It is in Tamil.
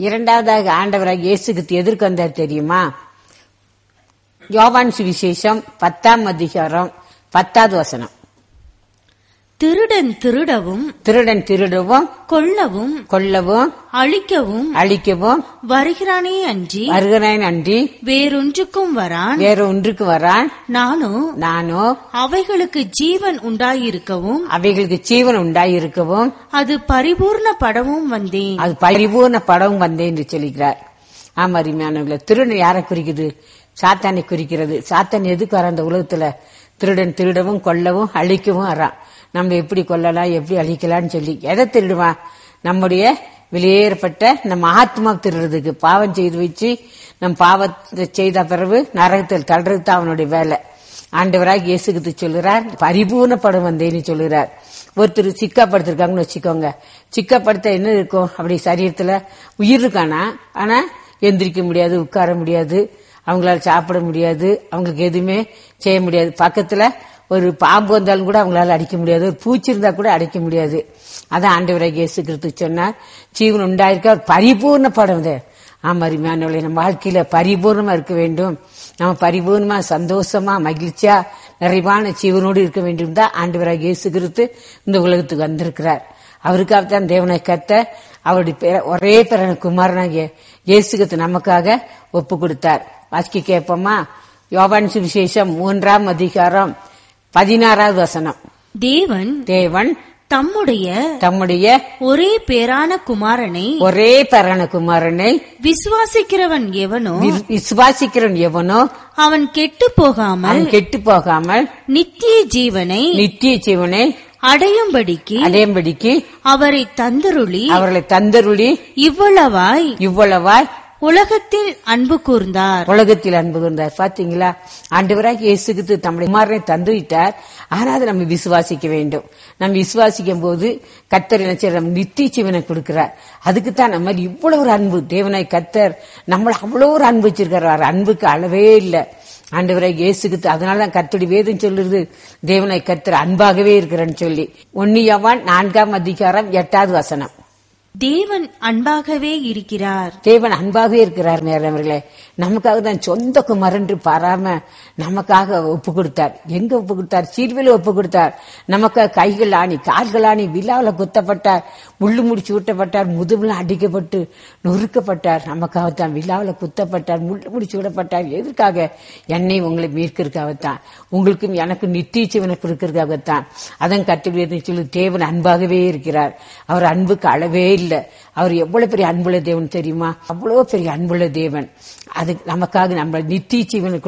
இரண்டாவதாக ஆண்டவராக இயேசுக்கு எதிர்க்கு வந்தார் தெரியுமா யோவான் சுவிசேஷம் பத்தாம் அதிகாரம் பத்தாவது வசனம் திருடன் திருடவும் திருடன் திருடவும் கொல்லவும் கொல்லவும் அழிக்கவும் அழிக்கவும் வருகிறானே அன்றி வருகிறான் அன்றி வேறொன்றுக்கும் வரான் வேற ஒன்றுக்கு வரான் நானோ நானோ அவைகளுக்கு ஜீவன் உண்டாயிருக்கவும் அவைகளுக்கு ஜீவன் உண்டாயிருக்கவும் அது பரிபூர்ணப்படவும் வந்தேன் அது பரிபூர்ண படம் வந்தேன் என்று சொல்லுகிறார் ஆமா அருமையானவர்களே திருடன் யாரை குறிக்குது சாத்தானை குறிக்கிறது சாத்தான் எதுக்கு வர அந்த உலகத்துல திருடன் திருடவும் கொல்லவும் அழிக்கவும் வரான் நம்ம எப்படி கொல்லலாம் எப்படி அழிக்கலாம்னு சொல்லி எதை திருடுவான் நம்முடைய வெளியேறப்பட்ட நம்ம ஆத்மா திருடுறதுக்கு பாவம் செய்து வச்சு நம் பாவத்தை செய்த பிறகு நரகத்தில் தள்ளுறது தான் அவனுடைய வேலை ஆண்டவராக இயேசுகிட்டு சொல்லுறார் பரிபூர்ணப்படம் வந்தேன்னு சொல்லுறார் ஒருத்தர் சிக்காப்படுத்திருக்காங்கன்னு வச்சுக்கோங்க சிக்காப்படுத்த என்ன இருக்கும் அப்படி சரீரத்துல உயிர் இருக்கானா ஆனா எந்திரிக்க முடியாது உட்கார முடியாது அவங்களால சாப்பிட முடியாது அவங்களுக்கு எதுவுமே செய்ய முடியாது பக்கத்துல ஒரு பாம்பு வந்தாலும் கூட அவங்களால அடிக்க முடியாது ஒரு பூச்சி இருந்தா கூட அடிக்க முடியாது அதான் ஆண்டவராக இயேசு கிறிஸ்து சொன்னார் ஜீவன் உண்டாயிருக்க பரிபூர்ண படம் இது ஆமா அருமையானவர்களே நம்ம வாழ்க்கையில பரிபூர்ணமா இருக்க வேண்டும் நம்ம பரிபூர்ணமா சந்தோஷமா மகிழ்ச்சியா நிறைவான ஜீவனோடு இருக்க வேண்டும் தான் ஆண்டவராக இயேசு கிறிஸ்து இந்த உலகத்துக்கு வந்திருக்கிறார் அவருக்காகத்தான் தேவனை கத்த அவருடைய பேர- ஒரே பிறன குமாரனாகிய இயேசுகத்து நமக்காக ஒப்பு கொடுத்தார் வாசிக்க கேட்போமா யோவான் சுவிசேஷம் மூன்றாம் அதிகாரம் பதினாறாவது வசனம் தேவன் தேவன் தம்முடைய தம்முடைய ஒரே பேரான குமாரனை ஒரே பிறன குமாரனை விசுவாசிக்கிறவன் எவனோ வி- விசுவாசிக்கிறவன் எவனோ அவன் கெட்டு போகாமல் அவன் கெட்டு போகாமல் நித்திய ஜீவனை நித்திய ஜீவனை அடையும்படிக்கு அடையும்படிக்கு அவரை தந்தருளி அவர்களை தந்தருளி இவ்வளவாய் இவ்வளவாய் உலகத்தில் அன்பு கூர்ந்தார் உலகத்தில் அன்பு கொண்டார் பாத்தீங்களா ஆண்டவராக இயேசுக்கு தம்முடைய குமாரனை தந்துவிட்டார் ஆனா அதை நம்ம விசுவாசிக்க வேண்டும் நம்ம விசுவாசிக்கும் போது கத்தர் என்ன செய்யறார்? நம்ம நித்திய ஜீவனை கொடுக்கிறார் அதுக்கு தான் நம்ம இவ்வளவு ஒரு அன்பு தேவனாய் கத்தர் நம்மள அவ்வளவு ஒரு அன்பு வச்சிருக்கிறார் அன்புக்கு அளவே இல்லை ஆண்டவராக இயேசுக்கு அதனால தான் கத்தடி வேதம் சொல்லுறது தேவனாய் கத்தர் அன்பாகவே இருக்கிறேன்னு சொல்லி ஒன்னியவான் நான்காம் அதிகாரம் எட்டாவது வசனம் தேவன் அன்பாகவே இருக்கிறார் தேவன் அன்பாகவே இருக்கிறார் நேரவர்களே நமக்காக தான் சொந்த குமரன்று பாராம நமக்காக ஒப்பு கொடுத்தார் எங்க ஒப்பு கொடுத்தார் சீர்வில ஒப்பு கொடுத்தார் நமக்காக கைகள் ஆணி கால்கள் ஆணி விழாவில் குத்தப்பட்டார் முள்ளு முடிச்சு ஊட்டப்பட்டார் முதுகுல அடிக்கப்பட்டு நொறுக்கப்பட்டார் நமக்காக தான் விழாவில் குத்தப்பட்டார் முள்ளு முடிச்சு விடப்பட்டார் எதற்காக என்னை உங்களை மீட்கிறதுக்காகத்தான் உங்களுக்கும் எனக்கும் நித்திய ஜீவனை கொடுக்கறதுக்காகத்தான் அதன் கட்டுரை சொல்லி தேவன் அன்பாகவே இருக்கிறார் அவர் அன்புக்கு அளவே இல்லை அவர் எவ்வளவு பெரிய அன்புள்ள தேவன் தெரியுமா அவ்வளவு பெரிய அன்புள்ள தேவன் அது நமக்காக நம்ம நித்திய ஜீவனை